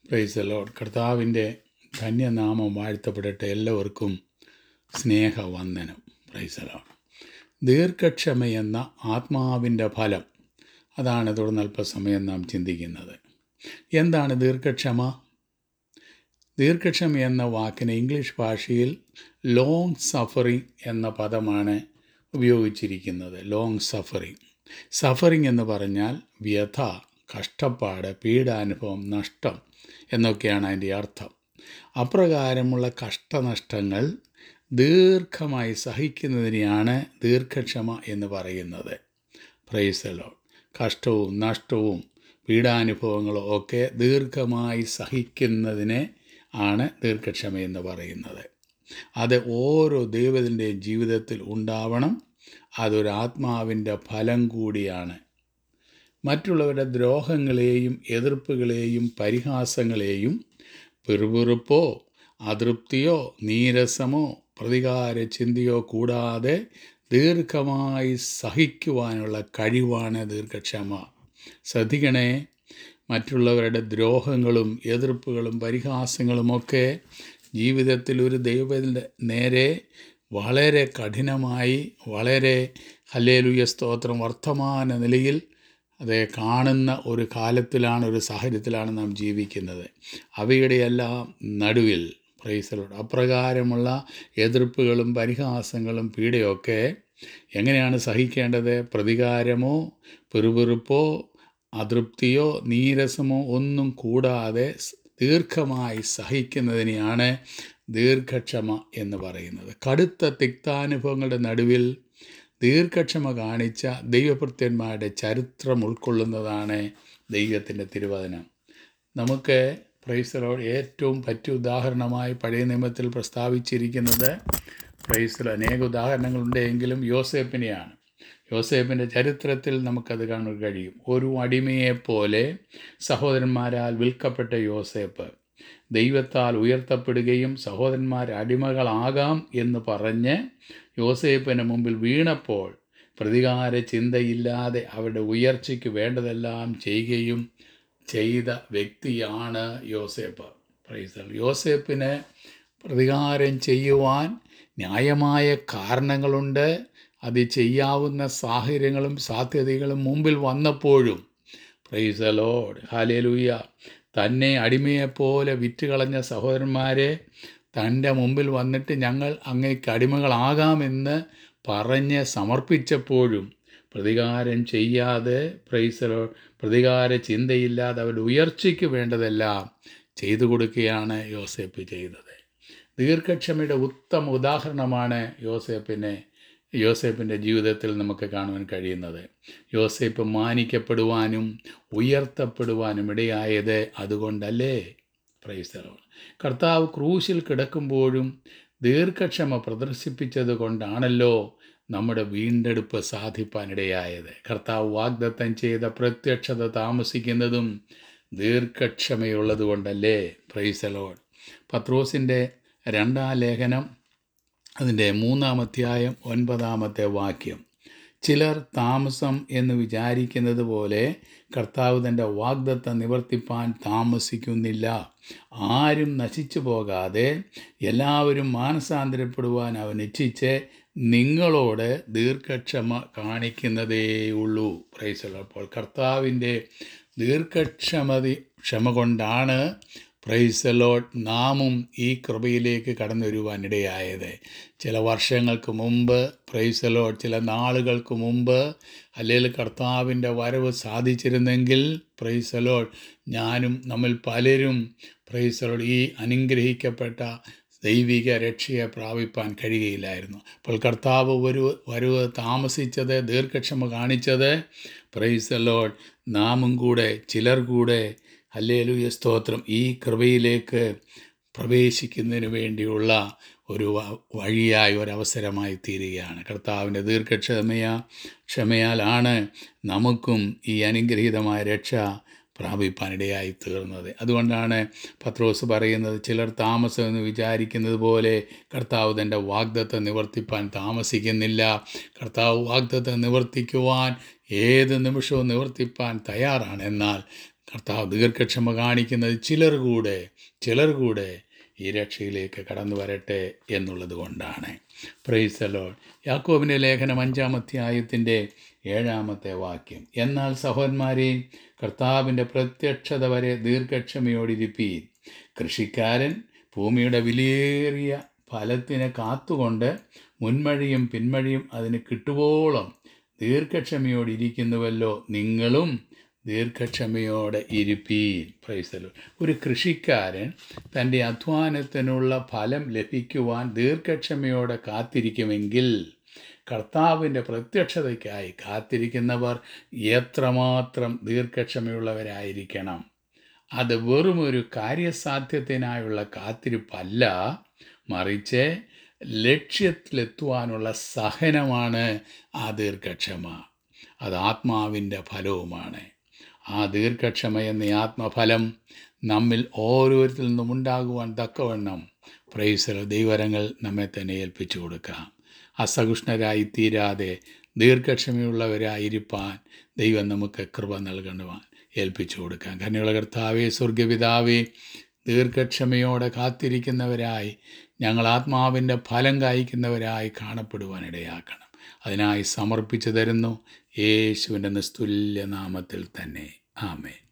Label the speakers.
Speaker 1: price load കർത്താവിൻ്റെ ധന്യനാമം വാഴ്ത്തപ്പെടട്ടെ എല്ലാവർക്കും സ്നേഹവന്ദനം പ്രൈസ് ലോഡ് ദീർഘക്ഷമയെന്ന ആത്മാവിൻ്റെ ഫലം അതാണ് തുടർന്ന് അല്പസമയം നാം ചിന്തിക്കുന്നത് എന്താണ് ദീർഘക്ഷമ ദീർഘക്ഷമ എന്ന വാക്കിന് ഇംഗ്ലീഷ് ഭാഷയിൽ ലോങ് സഫറിങ് എന്ന പദമാണ് ഉപയോഗിച്ചിരിക്കുന്നത് ലോങ് സഫറിങ് സഫറിങ് എന്ന് പറഞ്ഞാൽ വ്യഥ കഷ്ടപ്പാട് പീഡാനുഭവം നഷ്ടം എന്നൊക്കെയാണ് അതിൻ്റെ അർത്ഥം അപ്രകാരമുള്ള കഷ്ടനഷ്ടങ്ങൾ ദീർഘമായി സഹിക്കുന്നതിനെയാണ് ദീർഘക്ഷമ എന്ന് പറയുന്നത് പ്രൈസലോ കഷ്ടവും നഷ്ടവും പീഡാനുഭവങ്ങളും ഒക്കെ ദീർഘമായി സഹിക്കുന്നതിനെ ആണ് ദീർഘക്ഷമ എന്ന് പറയുന്നത് അത് ഓരോ ദൈവത്തിൻ്റെയും ജീവിതത്തിൽ ഉണ്ടാവണം അതൊരു ആത്മാവിൻ്റെ ഫലം കൂടിയാണ് മറ്റുള്ളവരുടെ ദ്രോഹങ്ങളെയും എതിർപ്പുകളെയും പരിഹാസങ്ങളെയും പിറുപിറുപ്പോ അതൃപ്തിയോ നീരസമോ പ്രതികാര ചിന്തയോ കൂടാതെ ദീർഘമായി സഹിക്കുവാനുള്ള കഴിവാണ് ദീർഘക്ഷമ ശ്രദ്ധിക്കണേ മറ്റുള്ളവരുടെ ദ്രോഹങ്ങളും എതിർപ്പുകളും പരിഹാസങ്ങളുമൊക്കെ ജീവിതത്തിൽ ഒരു ദൈവത്തിൻ്റെ നേരെ വളരെ കഠിനമായി വളരെ ഹല്ലേലുയ സ്തോത്രം വർത്തമാന നിലയിൽ അത് കാണുന്ന ഒരു കാലത്തിലാണ് ഒരു സാഹചര്യത്തിലാണ് നാം ജീവിക്കുന്നത് അവയുടെയെല്ലാം നടുവിൽ പ്രൈസലോട് അപ്രകാരമുള്ള എതിർപ്പുകളും പരിഹാസങ്ങളും പീഡയൊക്കെ എങ്ങനെയാണ് സഹിക്കേണ്ടത് പ്രതികാരമോ പെറുപെറുപ്പോ അതൃപ്തിയോ നീരസമോ ഒന്നും കൂടാതെ ദീർഘമായി സഹിക്കുന്നതിനെയാണ് ദീർഘക്ഷമ എന്ന് പറയുന്നത് കടുത്ത തിക്താനുഭവങ്ങളുടെ നടുവിൽ ദീർഘക്ഷമ കാണിച്ച ദൈവഭൃത്യന്മാരുടെ ചരിത്രം ഉൾക്കൊള്ളുന്നതാണ് ദൈവത്തിൻ്റെ തിരുവചനം നമുക്ക് പ്രൈസലോട് ഏറ്റവും പറ്റിയ ഉദാഹരണമായി പഴയ നിയമത്തിൽ പ്രസ്താവിച്ചിരിക്കുന്നത് പ്രൈസൽ അനേക ഉദാഹരണങ്ങളുണ്ടെങ്കിലും യോസേപ്പിനെയാണ് യോസേപ്പിൻ്റെ ചരിത്രത്തിൽ നമുക്കത് കാണാൻ കഴിയും ഒരു അടിമയെപ്പോലെ സഹോദരന്മാരാൽ വിൽക്കപ്പെട്ട യോസേപ്പ് ദൈവത്താൽ ഉയർത്തപ്പെടുകയും സഹോദരന്മാർ അടിമകളാകാം എന്ന് പറഞ്ഞ് യോസേപ്പിന് മുമ്പിൽ വീണപ്പോൾ പ്രതികാര ചിന്തയില്ലാതെ അവരുടെ ഉയർച്ചയ്ക്ക് വേണ്ടതെല്ലാം ചെയ്യുകയും ചെയ്ത വ്യക്തിയാണ് യോസേപ്പ് പ്രൈസൽ യോസേപ്പിന് പ്രതികാരം ചെയ്യുവാൻ ന്യായമായ കാരണങ്ങളുണ്ട് അത് ചെയ്യാവുന്ന സാഹചര്യങ്ങളും സാധ്യതകളും മുമ്പിൽ വന്നപ്പോഴും പ്രൈസലോഡ് ഹാലേലൂയ തന്നെ അടിമയെപ്പോലെ വിറ്റുകളഞ്ഞ സഹോദരന്മാരെ തൻ്റെ മുമ്പിൽ വന്നിട്ട് ഞങ്ങൾ അങ്ങേക്ക് അടിമകളാകാമെന്ന് പറഞ്ഞ് സമർപ്പിച്ചപ്പോഴും പ്രതികാരം ചെയ്യാതെ പ്രൈസലോ പ്രതികാര ചിന്തയില്ലാതെ അവരുടെ ഉയർച്ചയ്ക്ക് വേണ്ടതെല്ലാം ചെയ്തു കൊടുക്കുകയാണ് യോസേപ്പ് ചെയ്തത് ദീർഘക്ഷമയുടെ ഉത്തമ ഉദാഹരണമാണ് യോസേപ്പിനെ യോസേപ്പിൻ്റെ ജീവിതത്തിൽ നമുക്ക് കാണുവാൻ കഴിയുന്നത് യോസേപ്പ് മാനിക്കപ്പെടുവാനും ഉയർത്തപ്പെടുവാനും ഇടയായത് അതുകൊണ്ടല്ലേ പ്രൈസറോ കർത്താവ് ക്രൂശിൽ കിടക്കുമ്പോഴും ദീർഘക്ഷമ പ്രദർശിപ്പിച്ചത് കൊണ്ടാണല്ലോ നമ്മുടെ വീണ്ടെടുപ്പ് സാധിപ്പാനിടയായത് കർത്താവ് വാഗ്ദത്തം ചെയ്ത പ്രത്യക്ഷത താമസിക്കുന്നതും ദീർഘക്ഷമയുള്ളത് കൊണ്ടല്ലേ പ്രൈസലോഡ് പത്രോസിൻ്റെ രണ്ടാം ലേഖനം അതിൻ്റെ മൂന്നാം അധ്യായം ഒൻപതാമത്തെ വാക്യം ചിലർ താമസം എന്ന് വിചാരിക്കുന്നത് പോലെ കർത്താവ് തൻ്റെ വാഗ്ദത്തം നിവർത്തിപ്പാൻ താമസിക്കുന്നില്ല ആരും നശിച്ചു പോകാതെ എല്ലാവരും മാനസാന്തരപ്പെടുവാൻ അവൻ ഇച്ഛിച്ച് നിങ്ങളോട് ദീർഘക്ഷമ കാണിക്കുന്നതേയുള്ളൂ പ്രൈസല അപ്പോൾ കർത്താവിൻ്റെ ദീർഘക്ഷമതി ക്ഷമ കൊണ്ടാണ് പ്രൈസലോട്ട് നാമും ഈ കൃപയിലേക്ക് കടന്നു വരുവാനിടയായത് ചില വർഷങ്ങൾക്ക് മുമ്പ് പ്രൈസലോട്ട് ചില നാളുകൾക്ക് മുമ്പ് അല്ലെങ്കിൽ കർത്താവിൻ്റെ വരവ് സാധിച്ചിരുന്നെങ്കിൽ പ്രൈസലോട്ട് ഞാനും നമ്മൾ പലരും പ്രൈസലോട്ട് ഈ അനുഗ്രഹിക്കപ്പെട്ട ദൈവിക രക്ഷയെ പ്രാപിപ്പാൻ കഴിയുകയില്ലായിരുന്നു അപ്പോൾ കർത്താവ് ഒരു വരവ് താമസിച്ചത് ദീർഘക്ഷമ കാണിച്ചത് പ്രൈസലോട്ട് നാമും കൂടെ ചിലർ കൂടെ ഹല്ലേലൂയ സ്തോത്രം ഈ കൃപയിലേക്ക് പ്രവേശിക്കുന്നതിന് വേണ്ടിയുള്ള ഒരു വഴിയായി ഒരവസരമായി തീരുകയാണ് കർത്താവിൻ്റെ ദീർഘക്ഷമയ ക്ഷമയാലാണ് നമുക്കും ഈ അനുഗ്രഹീതമായ രക്ഷ പ്രാപിപ്പാനിടയായി തീർന്നത് അതുകൊണ്ടാണ് പത്രോസ് പറയുന്നത് ചിലർ താമസം എന്ന് വിചാരിക്കുന്നത് പോലെ കർത്താവ് തൻ്റെ വാഗ്ദത്തം നിവർത്തിപ്പാൻ താമസിക്കുന്നില്ല കർത്താവ് വാഗ്ദത്തം നിവർത്തിക്കുവാൻ ഏത് നിമിഷവും നിവർത്തിപ്പാൻ തയ്യാറാണ് എന്നാൽ കർത്താവ് ദീർഘക്ഷമ കാണിക്കുന്നത് ചിലർ കൂടെ ചിലർ കൂടെ ഈ രക്ഷയിലേക്ക് കടന്നു വരട്ടെ എന്നുള്ളത് കൊണ്ടാണ് പ്രൈസലോ യാക്കോബിൻ്റെ ലേഖനം അഞ്ചാം അധ്യായത്തിൻ്റെ ഏഴാമത്തെ വാക്യം എന്നാൽ സഹോദന്മാരെ കർത്താവിൻ്റെ പ്രത്യക്ഷത വരെ ദീർഘക്ഷമയോടിരിപ്പീൻ കൃഷിക്കാരൻ ഭൂമിയുടെ വിലയേറിയ ഫലത്തിന് കാത്തുകൊണ്ട് മുൻമഴിയും പിന്മഴിയും അതിന് കിട്ടുവോളം ദീർഘക്ഷമയോടിരിക്കുന്നുവല്ലോ നിങ്ങളും ദീർഘക്ഷമയോടെ ഇരിപ്പീൻ പ്രൈസലോ ഒരു കൃഷിക്കാരൻ തൻ്റെ അധ്വാനത്തിനുള്ള ഫലം ലഭിക്കുവാൻ ദീർഘക്ഷമയോടെ കാത്തിരിക്കുമെങ്കിൽ കർത്താവിൻ്റെ പ്രത്യക്ഷതയ്ക്കായി കാത്തിരിക്കുന്നവർ എത്രമാത്രം ദീർഘക്ഷമയുള്ളവരായിരിക്കണം അത് വെറും ഒരു കാര്യസാധ്യത്തിനായുള്ള കാത്തിരിപ്പല്ല മറിച്ച് ലക്ഷ്യത്തിലെത്തുവാനുള്ള സഹനമാണ് ആ ദീർഘക്ഷമ അത് ആത്മാവിൻ്റെ ഫലവുമാണ് ആ ദീർഘക്ഷമ എന്ന ആത്മഫലം നമ്മിൽ ഓരോരുത്തരിൽ നിന്നും ഉണ്ടാകുവാൻ തക്കവണ്ണം പ്രൈസല ദൈവരങ്ങൾ നമ്മെ തന്നെ ഏൽപ്പിച്ചു കൊടുക്കാം അസഹിഷ്ണരായി തീരാതെ ദീർഘക്ഷമയുള്ളവരായിരിക്കാൻ ദൈവം നമുക്ക് കൃപ നൽകണവാൻ ഏൽപ്പിച്ചു കൊടുക്കാം കന്യുള്ള കർത്താവേ സ്വർഗപിതാവേ ദീർഘക്ഷമയോടെ കാത്തിരിക്കുന്നവരായി ഞങ്ങൾ ആത്മാവിൻ്റെ ഫലം കായ്ക്കുന്നവരായി കാണപ്പെടുവാൻ ഇടയാക്കണം അതിനായി സമർപ്പിച്ചു തരുന്നു യേശുവിൻ്റെ നിസ്തുല്യ നാമത്തിൽ തന്നെ ആമേൻ